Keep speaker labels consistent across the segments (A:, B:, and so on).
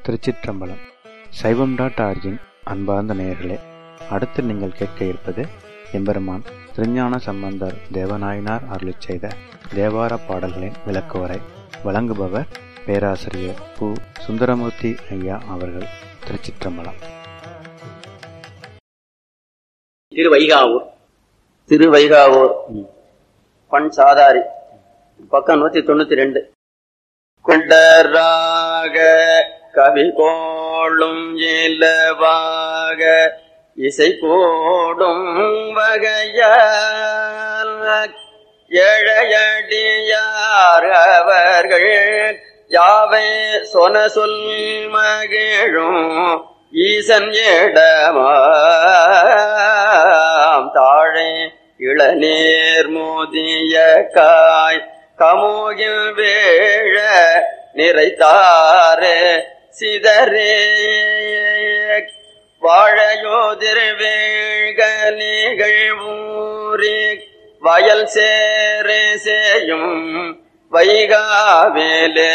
A: திருச்சிற்றம்பலம் சைவம் dot origin அன்பார்ந்த நேயர்களே அடுத்து நீங்கள் கேட்க இருப்பது எம்பெருமான் திருஞான சம்பந்தர் தேவநாயனார் அருளிச் செய்த தேவார பாடல்களின் விளக்குவரை வழங்குபவர் பேராசிரியர் பு சுந்தரமூர்த்தி ஐயா அவர்கள் திருச்சிற்றம்பலம்
B: திருவைகாவூர்
C: திருவைகாவூர் பண் சாதாரி பக்கம் நூத்தி தொண்ணூத்தி ரெண்டு குண்டராக கவி கோளும் இலவாக இசை கோடும் வகையால் ஏழையடியார் அவர்கள் யாவை சொன சொல் மகிழும் ஈசன் ஏடமாம் தாழை இளநீர் மோதிய காய் கமோகில் வேழ நிறைத்தாரே சிதறே வாழையோதிர் வேள்கலிகள் ஊறி வயல் சேரே சேயும் வைகாவேலே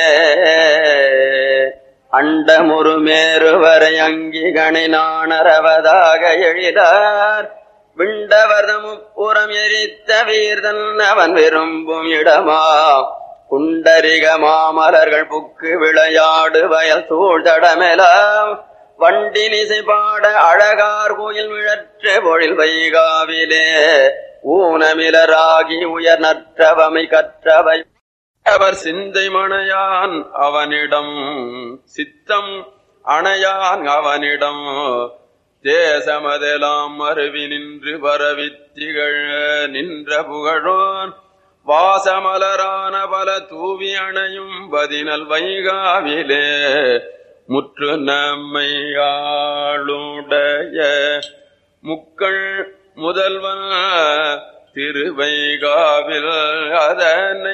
C: அண்டமுரு மேருவரை அங்கிகணை நாணரவதாக எழிலார் விண்டவர்த முப்புறம் எரித்த வீர்தன் அவன் விரும்பும் இடமா குண்டரிக மாமலர்கள் புக்கு விளையாடு வயல் சூழ் தடமெலாம் வண்டி நிசை பாட அழகார் கோயில் விழற்ற பொழில் வைகாவிலே ஊனமிலராகி உயர் நற்றவமை கற்றவை அவர் சிந்தை மணையான் அவனிடம் சித்தம் அணையான் அவனிடம் தேசமதெல்லாம் மருவி நின்று பரவித்திகள் நின்ற புகழோன் வாசமலரான பல தூவி அணையும் பதினல் வைகாவிலே முற்று நம்மை ஆளுடைய முக்கள் முதல்வன் திருவைகாவில் அதனை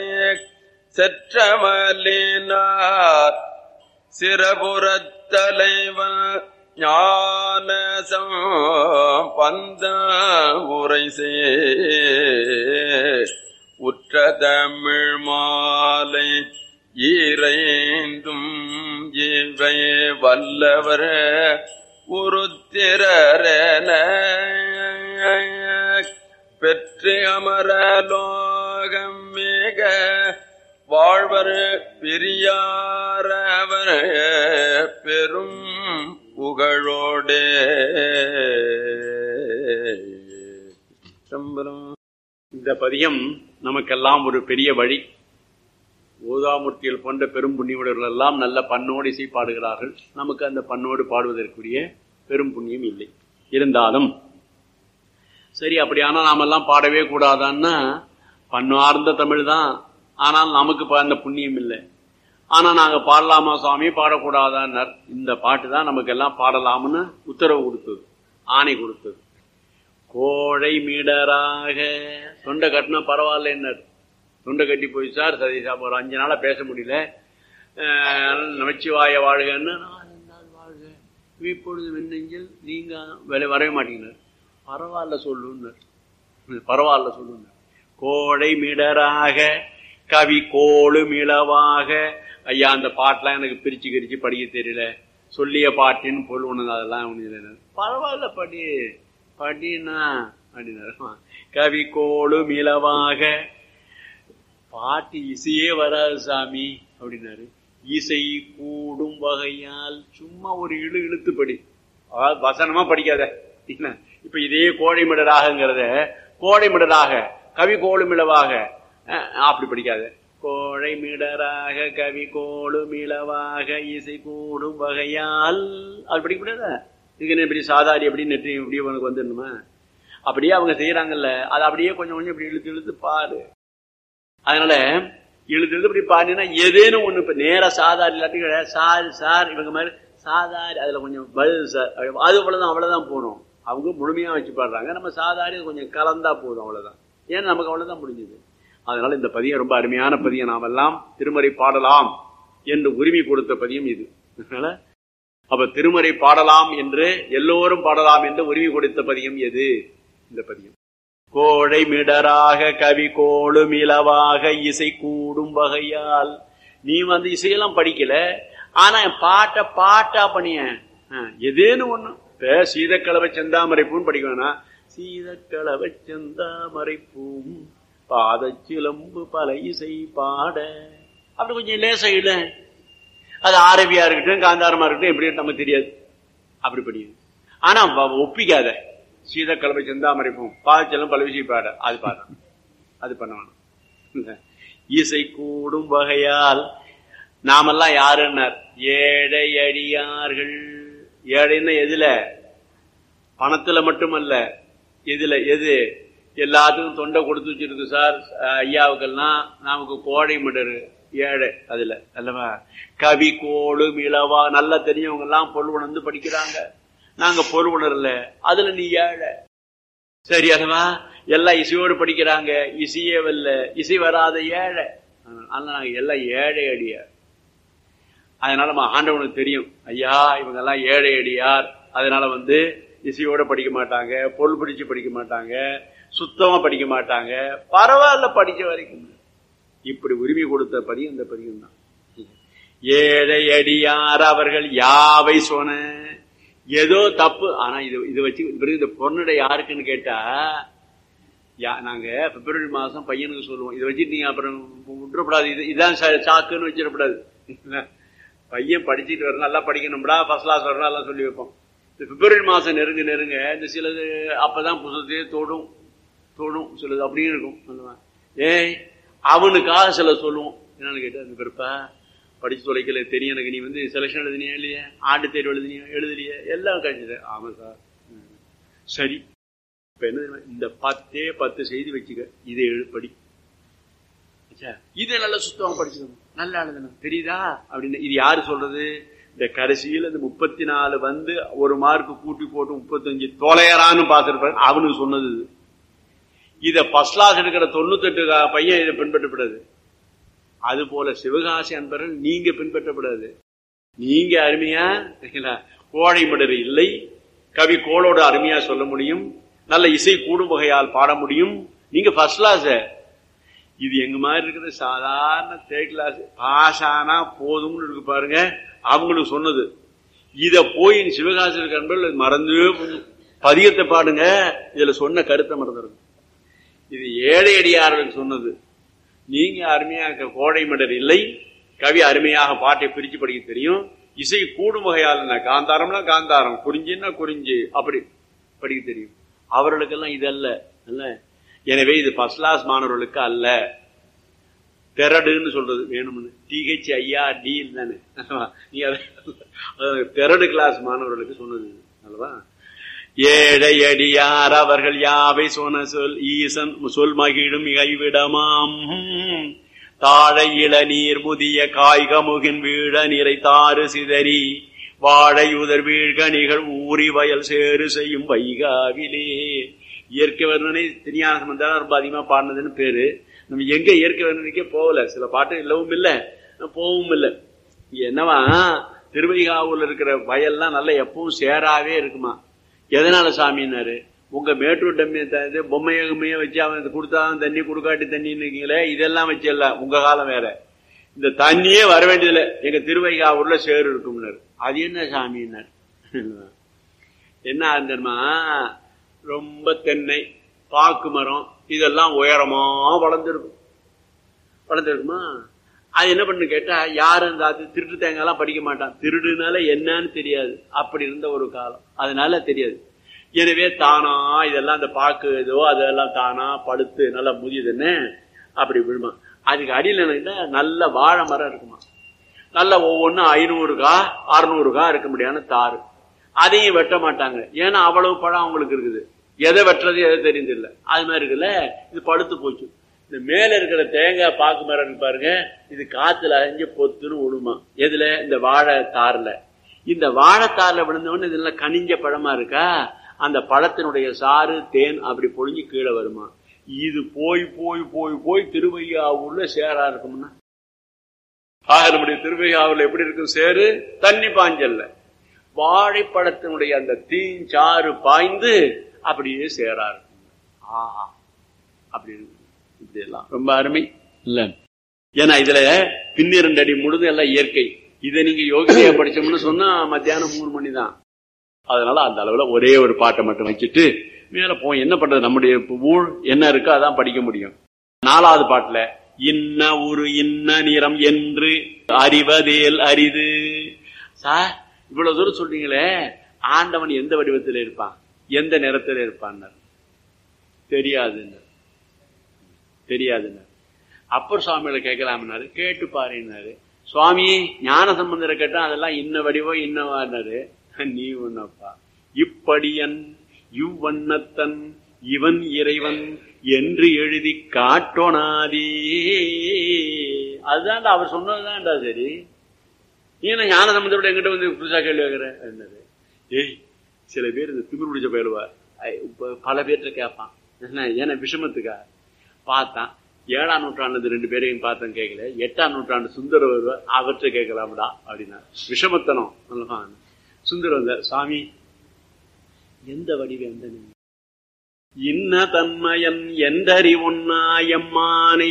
C: செற்றமலினார் சிறபுறத்தலைவன் ஞானசம் பந்த உரை உற்ற தமிழ் மாலை ஈரைந்தும் இவை வல்லவர் உருத்திரன பெற்று அமரலோகம் மிக வாழ்வர் பிரியாரவர் பெரும் புகழோடே சம்பரம்
B: இந்த பதியம் நமக்கெல்லாம் ஒரு பெரிய வழி ஊதாமூர்த்திகள் போன்ற பெரும் புண்ணியவர்கள் எல்லாம் நல்ல பண்ணோடு இசை பாடுகிறார்கள் நமக்கு அந்த பண்ணோடு பாடுவதற்குரிய பெரும் புண்ணியம் இல்லை இருந்தாலும் சரி அப்படியானா நாமெல்லாம் பாடவே கூடாதான்னா பண்ணார்ந்த தமிழ் தான் ஆனால் நமக்கு இப்ப அந்த புண்ணியம் இல்லை ஆனா நாங்க பாடலாமா சுவாமி பாடக்கூடாதான்னார் இந்த பாட்டு தான் நமக்கு எல்லாம் பாடலாம்னு உத்தரவு கொடுத்தது ஆணை கொடுத்தது கோழை மீடராக தொண்டை கட்டினா பரவாயில்ல என்ன தொண்டை கட்டி போய் சார் சதீஷா ஒரு அஞ்சு நாளா பேச முடியல அஹ், நமச்சிவாய வாழ்கன்னு நாள் வாழ்க இப்பொழுது மின்னஞ்சல் நீங்க வேலை வரவே மாட்டீங்கன்னார் பரவாயில்ல சொல்லுன்னார் பரவாயில்ல சொல்லுங்க கோழை மிடராக கவி கோளு மிளவாக ஐயா அந்த பாட்டெல்லாம் எனக்கு பிரிச்சு கிரிச்சு படிக்க தெரியல சொல்லிய பாட்டின்னு பொருள் ஒண்ணு அதெல்லாம் ஒண்ணு இல்லை. பரவாயில்ல படி படினா அப்படின்னாரு கவி கோளு மிளவாக பாட்டு இசையே வராது சாமி அப்படின்னாரு இசை கூடும் வகையால் சும்மா ஒரு இழு இழுத்து படி அதாவது வசனமா படிக்காத என்ன? இப்ப இதே கோழைமிடராகங்கிறத கோழைமிடராக கவி கோளுமிளவாக அஹ், அப்படி படிக்காத கோழைமிடராக கவி கோளுமிளவாக இசை கூடும் வகையால் அப்படி படிக்க முடியாத இதுக்கு என்ன இப்படி சாதாரி அப்படி நெற்றி இப்படி உனக்கு வந்துடணுமா அப்படியே அவங்க செய்யறாங்கல்ல அதை அப்படியே கொஞ்சம் கொஞ்சம் இப்படி இழுத்து இழுத்து பாரு அதனால இழுத்து இழுத்து இப்படி பாருன்னா ஏதேனும் ஒண்ணு இப்ப நேரா சாதாரி இல்லாட்டி கிடையாது. சார் சார் இவங்க மாதிரி சாதாரி அதுல கொஞ்சம் பதில் சார் அது அவ்வளவுதான் அவ்வளவுதான் போகணும் அவங்க முழுமையா வச்சு பாடுறாங்க நம்ம சாதாரி அது கொஞ்சம் கலந்தா போதும் அவ்வளவுதான் ஏன்னா நமக்கு அவ்வளவுதான் முடிஞ்சது அதனால இந்த பதியம் ரொம்ப அருமையான பதியம் நாமெல்லாம் திருமறை பாடலாம் என்று உரிமை கொடுத்த பதியம் இது அதனால அப்ப திருமறை பாடலாம் என்று எல்லோரும் பாடலாம் என்று உரிமை கொடுத்த பதியம் எது இந்த பதியம் கோழை மிடராக கவி கோளும் இலவாக இசை கூடும் வகையால் நீ வந்து இசையெல்லாம் படிக்கல ஆனா பாட்டை பாட்டா பண்ணிய எதேன்னு ஒண்ணு இப்ப சீதக்கலவை செந்தாமரை பூன்னு படிக்க வேணாம் சீதக்கலவை செந்தாமரை பூம் பாதச்சிலம்பு பல இசை பாட அப்படி கொஞ்சம் லேசா இல்ல அது ஆரபியா இருக்கட்டும் காந்தாரமா இருக்கட்டும் எப்படி நமக்கு தெரியாது அப்படி படியுது ஆனா வ- ஒப்பிக்காத சீதக்கலவை செந்தாமரை பூம் பாதச்சிலம் பல இசை பாட அது பாட அது பண்ண வேணாம் இசை கூடும் வகையால் நாமெல்லாம் யாருன்னார் ஏழை அடியார்கள் ஏழைன்னா எதுல பணத்துல மட்டுமல்ல எதுல எது எல்லாத்துக்கும் தொண்டை கொடுத்து வச்சிருக்கு சார் அஹ் ஐயாவுக்கெல்லாம் நமக்கு கோடை மிடரு ஏழை அதுல அல்லவா கவி கோடு இளவா நல்லா தெரிஞ்சவங்க எல்லாம் பொருள் உணர்ந்து படிக்கிறாங்க நாங்க பொருள் உணரல அதுல நீ ஏழை சரி அல்லவா எல்லாம் இசையோடு படிக்கிறாங்க இசையே வரல இசை வராத ஏழை அதனால நாங்க எல்லாம் ஏழை அடியார் அதனால நம்ம ஆண்டவனுக்கு தெரியும் ஐயா இவங்க எல்லாம் ஏழை அடியார் அதனால வந்து இசையோட படிக்க மாட்டாங்க பொருள் பிடிச்சு படிக்க மாட்டாங்க சுத்தமா படிக்க மாட்டாங்க பரவாயில்ல படிச்ச வரைக்கும் இப்படி உரிமை கொடுத்த பதியம் இந்த பதியம் தான் ஏழை அடியார் அவர்கள் யாவை சொன்ன ஏதோ தப்பு ஆனா இது இது வச்சு பிறகு இந்த பொண்ணுடைய யாருக்குன்னு கேட்டா யா- நாங்க பிப்ரவரி மாசம் பையனுக்கு சொல்லுவோம் இதை வச்சுட்டு நீங்க அப்புறம் விட்டுறப்படாது இது இதான் சா- சாக்குன்னு வச்சிடக்கூடாது பையன் படிச்சுட்டு வர நல்லா படிக்கணும்டா ஃபர்ஸ்ட் கிளாஸ் வரணும் எல்லாம் சொல்லி வைப்போம் இந்த பிப்ரவரி மாசம் நெருங்க நெருங்க இந்த சிலது அப்பதான் புதுசத்தையே தோடும் தோடும் சிலது அப்படியும் இருக்கும் சொல்லுவா. ஏய் அவனுக்காக சில சொல்லுவோம் என்னன்னு கேட்டா அந்த பிறப்பா படிச்சு தொலைக்கல தெரியும் எனக்கு நீ வந்து செலெக்ஷன் எழுதினியா இல்லையா ஆண்டு தேர்வு எழுதினியா எழுதலையா எல்லாம் கழிச்சது ஆமா சார் ம். சரி இப்ப என்ன தெரியுமா? இந்த பத்தே பத்து செய்தி வச்சுக்க இதை எழு- படி ஆச்சா? இதை நல்லா சுத்தமா படிச்சுக்கணும் நல்லா எழுதணும் தெரியுதா அப்படின்னு இது யாரு சொல்றது இந்த கடைசியில் இந்த முப்பத்தி நாலு வந்து ஒரு மார்க் கூட்டி போட்டு முப்பத்தஞ்சு தொலையறான்னு பார்த்திருப்பாரு அவனுக்கு சொன்னது இது. இத ஃபர்ஸ்ட் கிளாஸ் எடுக்கிற தொண்ணூத்தெட்டு கா- பையன் இதை பின்பற்றப்படாது அது போல சிவகாசி அன்பர்கள் நீங்க பின்பற்றப்படாது நீங்க அருமையா சரிங்களா? கோழை மடர் இல்லை கவி கோளோட அருமையா சொல்ல முடியும் நல்ல இசை கூடும் வகையால் பாட முடியும் நீங்க ஃபர்ஸ்ட் கிளாஸ் இது எங்க மாதிரி இருக்கிற சாதாரண தேர்ட் கிளாஸ் பாஸ் ஆனா போதும்னு இருக்கு பாருங்க அவங்களுக்கு சொன்னது இத போய் சிவகாசி இருக்க அன்பர்கள் மறந்து பதியத்தை பாடுங்க இதுல சொன்ன கருத்தை மறந்துடும் இது ஏழை அடியார்களுக்கு சொன்னது நீங்க அருமையாக கோடை மடர் இல்லை கவி அருமையாக பாட்டை பிரிச்சு படிக்க தெரியும் இசை கூடும் வகையால் காந்தாரம்னா காந்தாரம் குறிஞ்சின்னா குறிஞ்சி அப்படி படிக்க தெரியும் அவர்களுக்கெல்லாம் இது அல்ல அல்ல எனவே இது ஃபர்ஸ்ட் கிளாஸ் மாணவர்களுக்கு அல்ல தெரடுன்னு சொல்றது வேணும்னு டிஹெச் ஐயா டி தானே நீ அதை தெரடு கிளாஸ் மாணவர்களுக்கு சொன்னது இது. அல்லவா ஏழை அடியார் அவர்கள் யாவை சொன்ன சொல் ஈசன் சொல் மகிழும் கைவிடமாம் தாழை இளநீர் முதிய காய்கமுகின் வீழ நிறை தாறு சிதறி வாழை உதர் வீழ்கணிகள் ஊறி வயல் சேறு செய்யும் வைகாவிலே இயற்கை வர்ணனை திருஞான சம்பந்தம் ரொம்ப அதிகமா பாடினதுன்னு பேரு நம்ம எங்க இயற்கை வர்ணனைக்கே போகல சில பாட்டு இல்லவும் இல்லை போகவும் இல்லை என்னவா திருவைகாவூர்ல இருக்கிற வயல்லாம் நல்லா எப்பவும் சேராவே இருக்குமா எதனால சாமின்னாரு உங்க மேட்டூர் டம்மி த- இது பொம்மைய கிம்மைய வச்சு அவன் கொடுத்தாதான் தண்ணி கொடுக்காட்டி தண்ணின்னு இருக்கீங்களே இதெல்லாம் வச்சு இல்ல உங்க காலம் வேற இந்த தண்ணியே வர வேண்டியதில்லை எங்க திருவைகாவூர்ல சேறு இருக்கும்னாரு அது என்ன சாமின்னாரு என்ன ஆகுதுமா ரொம்ப தென்னை பாக்கு மரம் இதெல்லாம் உயரமா வளர்ந்துருக்கும் வளர்ந்துருக்குமா அது என்ன பண்ணு கேட்டா யாரும் இந்த அது திருட்டு தேங்காய்லாம் படிக்க மாட்டான் திருடுனால என்னன்னு தெரியாது அப்படி இருந்த ஒரு காலம் அதனால தெரியாது எனவே தானா இதெல்லாம் அந்த பாக்கு இதோ அதெல்லாம் தானா படுத்து நல்லா முதியுதுன்னு அப்படி விழுமா அதுக்கு அடியில் என்னன்னா நல்ல வாழை மரம் இருக்குமா நல்ல ஒவ்வொன்றும் ஐநூறுகா அறுநூறுகா இருக்க முடியாத தாறு அதையும் வெட்ட மாட்டாங்க ஏன்னா அவ்வளவு பழம் அவங்களுக்கு இருக்குது எதை வெட்டுறது எதை தெரிஞ்சதில்லை அது மாதிரி இருக்குல்ல இது படுத்து போச்சு இந்த மேல இருக்கிற தேங்காய் பாக்கு மரம் இருக்கு பாருங்க இது காத்துல அரைஞ்சு பொத்துன்னு விழுமா எதுல இந்த வாழை தார்ல இந்த வாழைத்தார்ல விழுந்தவொடனே இதெல்லாம் கனிஞ்ச பழமா இருக்கா அந்த பழத்தினுடைய சாறு தேன் அப்படி பொழிஞ்சு கீழே வருமா இது போய் போய் போய் போய் திருவையாவூர்ல சேரா இருக்கும்னா ஆக நம்முடைய திருவையாவூர்ல எப்படி இருக்கும் சேரு தண்ணி பாஞ்சல்ல வாழைப்பழத்தினுடைய அந்த தீஞ்சாறு பாய்ந்து அப்படியே சேரா இருக்கும் ஆஹா அப்படி இருக்கு இப்படி எல்லாம் ரொம்ப அருமை இல்ல ஏன்னா இதுல பின்னிரண்டு அடி முழுது எல்லாம் இயற்கை இதை நீங்க யோகிதையா படிச்சோம்னு சொன்னா மத்தியானம் மூணு மணி தான் அதனால அந்த அளவுல ஒரே ஒரு பாட்டை மட்டும் வச்சுட்டு மேல போய் என்ன பண்றது நம்முடைய ஊழ் என்ன இருக்கோ அதான் படிக்க முடியும் நாலாவது பாட்டுல இன்ன ஒரு இன்ன நிறம் என்று அறிவதேல் அரிது சார் இவ்வளவு தூரம் சொல்றீங்களே ஆண்டவன் எந்த வடிவத்தில் இருப்பான் எந்த நிறத்தில் இருப்பான் தெரியாதுன்னு தெரியாதுன்னு அப்பர் சுவாமியில கேட்கலாம்னாரு கேட்டு பாருன்னாரு சுவாமி ஞான சம்பந்தரை கேட்டா அதெல்லாம் இன்ன வடிவம் இன்னவாரு நீ ஒன்னப்பா இப்படியன் இவ்வண்ணத்தன் இவன் இறைவன் என்று எழுதி காட்டோனாதே அதுதான்டா அவர் சொன்னதுதான்டா சரி ஏன்னா ஞான சம்பந்தப்பட்ட எங்கிட்ட வந்து புதுசா கேள்வி வைக்கிற என்னது ஏய் சில பேர் இந்த திமிர் பிடிச்ச பயிலுவா பல பேர்கிட்ட கேட்பான் என்ன ஏன்னா விஷமத்துக்கா பார்த்தான் ஏழாம் நூற்றாண்டு இந்த ரெண்டு பேரையும் பார்த்தேன் கேட்கல எட்டாம் நூற்றாண்டு சுந்தர வருவார் அவற்றை கேட்கலாம்டா அப்படின்னா விஷமத்தனம் நல்லவா சுந்தர வந்த சாமி எந்த வடிவு எந்த நீ இன்ன தன்மயன் எந்தறி உன்னாயம்மானை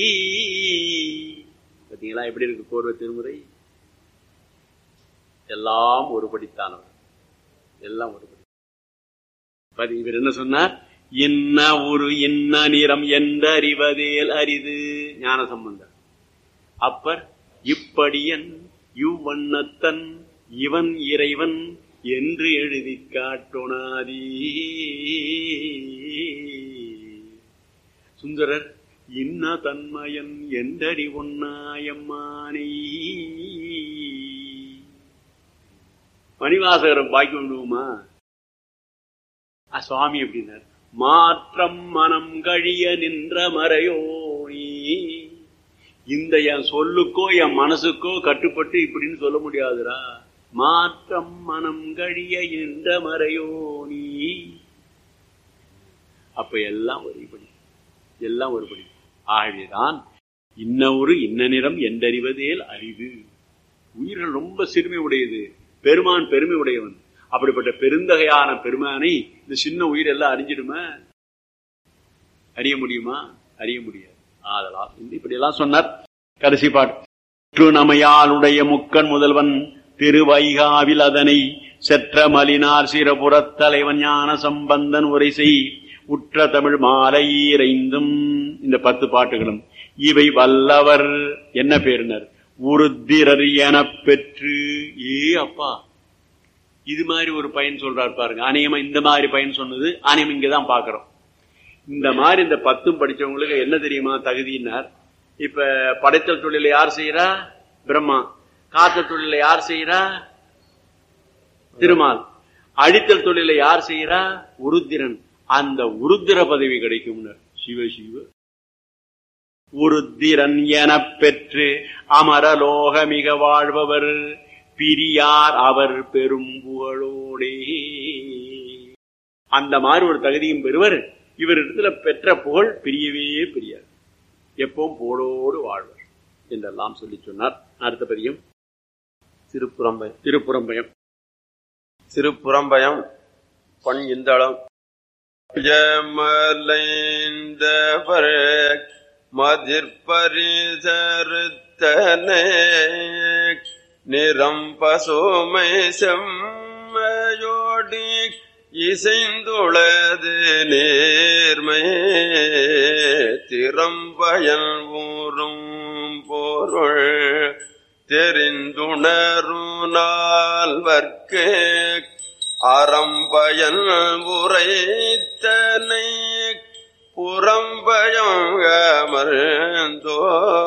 B: பாத்தீங்களா எப்படி இருக்கு கோர்வ திருமுறை எல்லாம் ஒருபடித்தானவர் எல்லாம் ஒருபடி பாத்தீங்க இவர் என்ன சொன்னார் இன்ன ஒரு இன்ன நிறம் எந்த அறிவதேல் அரிது ஞான சம்பந்தர் அப்பர் இப்படியன் இவ்வண்ணத்தன் இவன் இறைவன் என்று எழுதி காட்டோனாதி சுந்தரர் இன்ன தன்மயன் எந்தடி ஒன்னாயம்மானை மணிவாசகரம் பாக்கி விடுவோமா சுவாமி அப்படின்னார் மாற்றம் மனம் கழிய நின்ற மறையோனி இந்த என் சொல்லுக்கோ என் மனசுக்கோ கட்டுப்பட்டு இப்படின்னு சொல்ல முடியாதுடா மாற்றம் மனம் கழிய நின்ற மறையோனி அப்ப எல்லாம் ஒருபடி எல்லாம் ஒருபடி ஆகவேதான் இன்ன ஒரு இன்ன நிறம் என்றறிவதேல் அறிவு உயிர்கள் ரொம்ப சிறுமை உடையது பெருமான் பெருமை உடையவன் அப்படிப்பட்ட பெருந்தகையான பெருமானை இந்த சின்ன உயிர் எல்லாம் அறிஞ்சிடுமா அறிய முடியுமா அறிய முடியாது ஆதலால் இப்படி எல்லாம் சொன்னார் கடைசி பாட்டு நமையாளுடைய முக்கன் முதல்வன் திருவைகாவில் அதனை செற்ற மலினார் சிறபுறத் தலைவன் ஞான சம்பந்தன் உரை செய் உற்ற தமிழ் மாலையீரைந்தும் இந்த பத்து பாட்டுகளும் இவை வல்லவர் என்ன பேரினர் உருத்திரர் என பெற்று ஏ அப்பா இது மாதிரி ஒரு பயன் சொல்றார் பாருங்க அநேகமா இந்த மாதிரி பயன் சொன்னது அநேகம் இங்கதான் பாக்குறோம் இந்த மாதிரி இந்த பத்தும் படிச்சவங்களுக்கு என்ன தெரியுமா தகுதியினார் இப்ப படைத்தல் தொழிலை யார் செய்யறா பிரம்மா காத்த தொழிலை யார் செய்யறா திருமால் அழித்தல் தொழிலை யார் செய்யறா உருத்திரன் அந்த உருத்திர பதவி கிடைக்கும் சிவ சிவ உருத்திரன் என பெற்று அமரலோக மிக வாழ்பவர் பிரியார் அவர் பெரும் புகழோடே அந்த மாதிரி ஒரு தகுதியும் பெறுவர் இவரிடத்துல பெற்ற புகழ் பிரியவே பிரியார் எப்பவும் புகழோடு வாழ்வர் என்றெல்லாம் சொல்லி சொன்னார் அடுத்த பதியம்
C: திருப்புறம்பயம்
B: திருப்புறம்பயம்
C: திருப்புறம்பயம் பொன் இந்தளம் ஜமலைந்தவர் மதிர்பரிசருத்தனே நிறம் பசுமை செம்மையோடி இசைந்துளது நேர்மை திறம்பயல் ஊறும் பொருள் தெரிந்துணரும் நால்வர்க்கு அறம்பயன் உரைத்தனை புறம்பயம் அமர்ந்தோ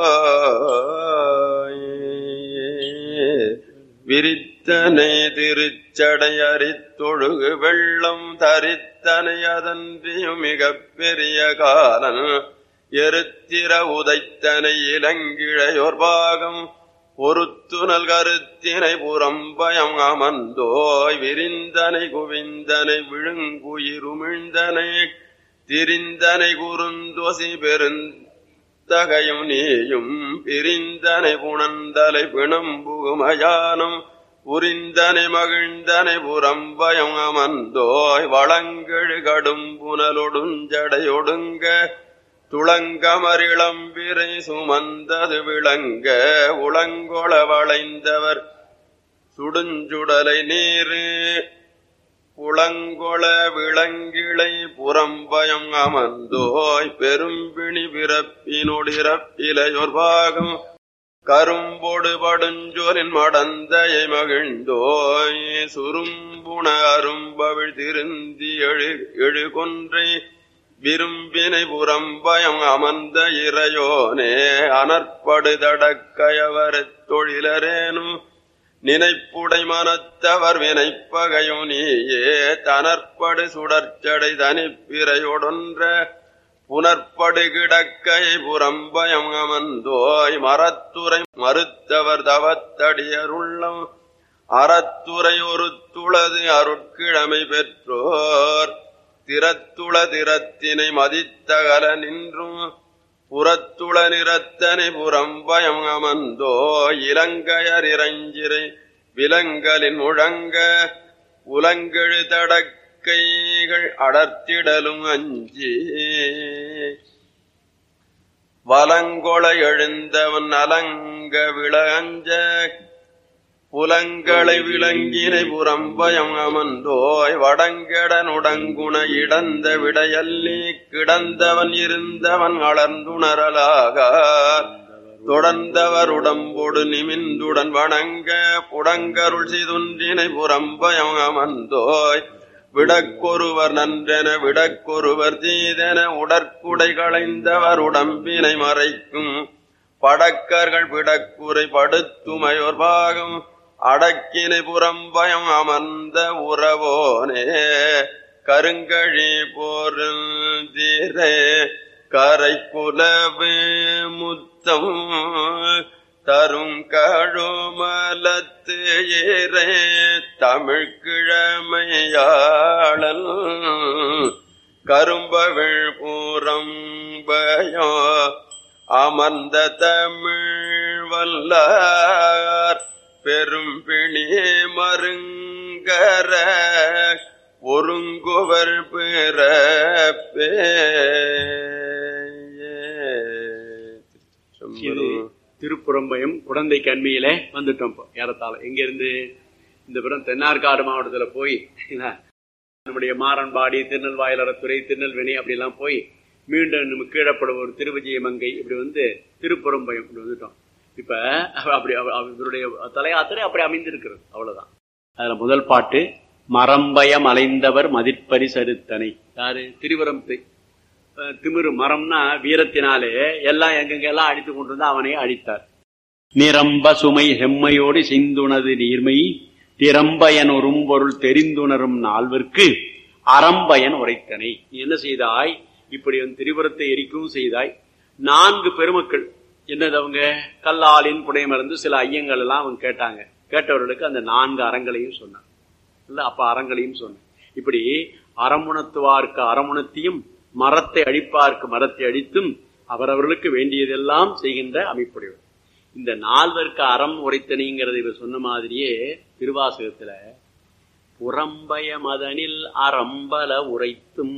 C: விரித்தனை திருச்சடை அரித்தொழுகு வெள்ளம் தரித்தனை அதன்றியும் மிக பெரிய காலன் எருத்திர உதைத்தனை இளங்கிழையோர் பாகம் பொறுத்துனல் கருத்தினை புறம்பயம் அமர்ந்தோய் விரிந்தனை குவிந்தனை விழுங்குயிருமிழ்ந்தனை திரிந்தனை குறுந்தொசி பெருந்தகையும் நீயும் பிரிந்தனை புணந்தலை பிணம்புகுமயானம் புரிந்தனை மகிழ்ந்தனை புறம்பயம் அமர்ந்தோய் வளங்கெழு கடும் புனலொடுஞ்சடையொடுங்க துளங்கமரிளம்பிரை சுமந்தது விளங்க உளங்கொள வளைந்தவர் சுடுஞ்சுடலை நீரு புலங்கொள விளங்கிளை புறம்பயம் அமர்ந்தோய் பெரும்பிணி பிறப்பினொடிறப்பிலையொர் பாகம் கரும்பொடு படுஞ்சொலின் மடந்தையை மகிழ்ந்தோய் சுரும்புண அரும்பவிழ் திருந்தி எழு எழுகொன்றை விரும்பினை புறம்பயம் அமர்ந்த இறையோனே அனற்படுதடக்கயவரத் தொழிலரேனும் நினைப்புடை மனத்தவர் வினைப்பகையும் நீயே தனற்படு சுடர்ச்சடை தனிப்பிரையொடொன்ற புனற்படு கிடக்கை புறம்பயம் அமர்ந்தோய் மரத்துறை மறுத்தவர் தவத்தடியருள்ளம் அறத்துறை ஒரு துளது அருட்கிழமை பெற்றோர் திறத்துள திறத்தினை மதித்தகல நின்றும் புறத்துள நிறத்தனை புறம்பயம் அமர்ந்தோ இலங்கையர் இறஞ்சிரை விலங்கலின் முழங்க உலங்கெழு தடக்கைகள் அடர்த்திடலும் அஞ்சி வலங்கொள எழுந்தவன் அலங்க விளஞ்ச புலங்களை விளங்கினை புறம்பயம் அமர்ந்தோய் வடங்கெடனுடங்குண இடந்த விடையல்லி கிடந்தவன் இருந்தவன் அளர்ந்துணரலாக தொடர்ந்தவர் உடம்போடு நிமிந்துடன் வணங்க புடங்கருள் சிதுன்றினை புறம்பயம் அமர்ந்தோய் விடக்கொருவர் நன்றென விடக்கொருவர் தீதென உடற்குடை களைந்தவர் உடம்பினை மறைக்கும் படக்கர்கள் பிடக்குறை படுத்துமையோர் பாகம் அடக்கினை புறம்பயம் அமர்ந்த உறவோனே கருங்கழி போருந்தீரே கரை குலவு முத்தம் தரும் கழுமலத்து ஏரே தமிழ் கிழமையாளல் கரும்பவிழ் பூரம்பயோ அமர்ந்த தமிழ் வல்லார் பெரும் பிணி மருங்கர ஒருங்குவர் பிறப்பே
B: இது திருப்புறம்பயம் குழந்தை கண்மையிலே வந்துட்டோம் இப்போ ஏறத்தாழ எங்க இருந்து இந்த புறம் தென்னார்காடு மாவட்டத்துல போய் என்ன, நம்முடைய மாறன்பாடி திருநெல்வாயிலரத்துறை திருநெல்வேலி அப்படிலாம் போய் மீண்டும் நம்ம கீழப்படுவோர் திருவிஜயமங்கை இப்படி வந்து திருப்புறம்பயம் இப்படி வந்துட்டோம் இப்ப அப்படி அவ- அவ- இவருடைய தலையாத்திரை அப்படி அமைந்திருக்கிறது அவ்வளவுதான் அதுல முதல் பாட்டு மரம்பயம் அலைந்தவர் மதிற்பரி சருத்தனை யாரு திரிவரம்பை அஹ் திமிரு மரம்னா வீரத்தினாலே எல்லாம் எங்கெங்க எல்லாம் அடித்து கொண்டு வந்து அவனை அழித்தார் நிரம்ப சுமை செம்மையோடு சிந்துணது நீர்மை திரம்பயன் பொருள் தெரிந்துணரும் நால்வர்க்கு அறம்பயன் உரைத்தனை நீ என்ன செய்தாய் இப்படி வந்து திரிபுரத்தை எரிக்கவும் செய்தாய் நான்கு பெருமக்கள் என்னது அவங்க கல்லாலின் புடையமர்ந்து சில ஐயங்கள் எல்லாம் அவங்க கேட்டாங்க கேட்டவர்களுக்கு அந்த நான்கு அறங்களையும் சொன்னான் இல்ல அப்ப அறங்களையும் சொன்னேன் இப்படி அறமுணத்துவார்க்கு அறமுணத்தையும் மரத்தை அழிப்பார்க்கு மரத்தை அழித்தும் அவரவர்களுக்கு வேண்டியதெல்லாம் செய்கின்ற அமைப்புடையவர் இந்த நால்வர்க்கு அறம் உரைத்தனைங்கிறது இவர் சொன்ன மாதிரியே திருவாசகத்துல புறம்பய மதனில் அறம்பல உரைத்தும்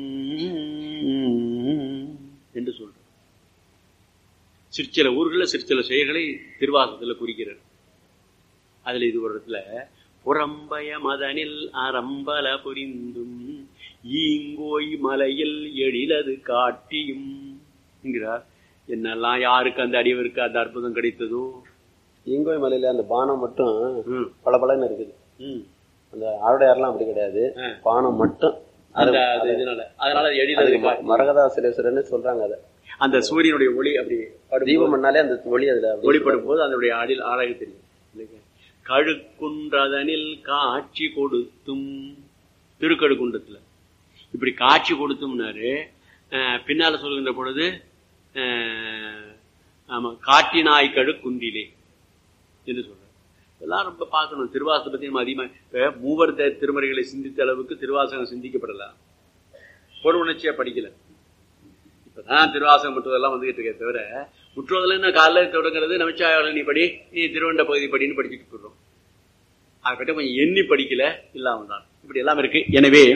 B: என்று சொல்ற சிற்சில ஊர்களில் சிற்சில செயல்களை திருவாசகத்துல குறிக்கிறார் அதுல இது ஒரு இடத்துல புறம்பய மதனில் அறம்பல புரிந்தும் ஈங்கோய் மலையில் எழிலது காட்டியும் என்கிறார் என்னெல்லாம் யாருக்கு அந்த அடியவருக்கு அந்த அற்புதம் கிடைத்ததோ
D: ஈங்கோய் மலையில அந்த பானம் மட்டும்
B: ம்,
D: பல இருக்குது
B: ம்.
D: அந்த ஆருடையாரெல்லாம் அப்படி கிடையாது
B: ஆ.
D: பானம் மட்டும்
B: அந்த அது இதனால அதனால அது எழிலது
D: அதுக்கு
B: காட்டி.
D: மரகதாசிலேஸ்வரன்னு சொல்றாங்க அத
B: அந்த சூரியனுடைய ஒளி அப்படி படும்போது-
D: தீபம் பண்ணாலே அந்த ஒளி அதுல அப்படி
B: ஒளிப்படும் போது அதனுடைய அடில் அழகு தெரியும் இல்லைங்க? கழுக்குன்றதனில் காட்சி கொடுத்தும் திருக்கழுக்குன்றத்துல இப்படி காட்சி கொடுத்தும்னாரு அஹ், பின்னால சொல்கின்ற பொழுது அஹ், ஆமா காட்டினாய் கழு குன்றிலே என்று சொல்றாரு இதெல்லாம் ரொம்ப பார்க்கணும் திருவாசகத்தை பத்தி நம்ம அதிகமா இப்ப மூவர் த- திருமறைகளை சிந்தித்த அளவுக்கு திருவாசகம் சிந்திக்கப்படலாம் பொருள் உணர்ச்சியா படிக்கல இப்பதான் திருவாசகம் முற்றுவதெல்லாம் வந்துகிட்டு இருக்கே தவிர முற்றுவதில் என்ன காலைல தொடங்குறது நமச்சிவாயாளர் நீ படி நீ திருவண்ட பகுதி படின்னு படிச்சுட்டு போடுறோம் அதை பற்றி கொஞ்சம் எண்ணி படிக்கல இல்லாம தான் இப்படி எல்லாம் இருக்கு எனவே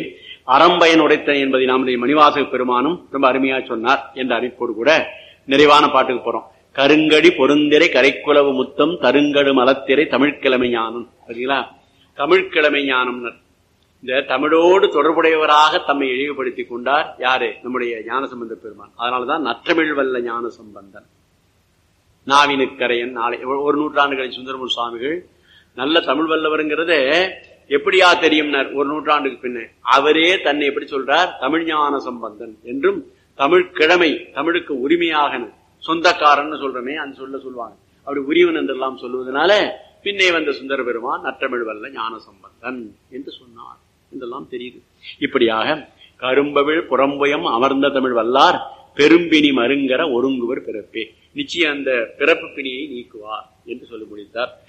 B: அறம்பயன் உடைத்த என்பதை நாமது மணிவாசக பெருமானும் ரொம்ப அருமையா சொன்னார் என்ற அறிவிப்போடு கூட நிறைவான பாட்டுக்கு போறோம் கருங்கடி பொருந்திரை கரைக்குலவு முத்தம் தருங்கடு மலத்திரை தமிழ்க்கிழமை ஞானம் சரிங்களா தமிழ்க்கிழமை ஞானம்னர் இந்த தமிழோடு தொடர்புடையவராக தம்மை இழிவுபடுத்திக் கொண்டார் யாரு நம்முடைய ஞானசம்பந்த பெருமான் அதனாலதான் நற்றமிழ் வல்ல ஞான சம்பந்தன் நாவினுக்கரையன் நாளை ஒரு நூற்றாண்டு கழிச்சு சுந்தரமூர் சுவாமிகள் நல்ல தமிழ் வல்லவருங்கிறது எப்படியா தெரியும்னார் ஒரு நூற்றாண்டுக்கு பின்ன அவரே தன்னை எப்படி சொல்றார் தமிழ் ஞான சம்பந்தன் என்றும் தமிழ் கிழமை தமிழுக்கு உரிமையாக சொந்தக்காரன் சொல்றமே அந்த சொல்ல சொல்லுவாங்க அப்படி உரியவன் என்றெல்லாம் சொல்லுவதனால பின்னே வந்த சுந்தர பெருமான் நற்றமிழ் வல்ல ஞான சம்பந்தன் என்று சொன்னார் இதெல்லாம் தெரியுது இப்படியாக கரும்பவிழ் புறம்புயம் அமர்ந்த தமிழ் வல்லார் பெரும்பினி மருங்கர ஒருங்குவர் பிறப்பே நிச்சயம் அந்த பிறப்பு பிணியை நீக்குவார் என்று சொல்லி முடித்தார்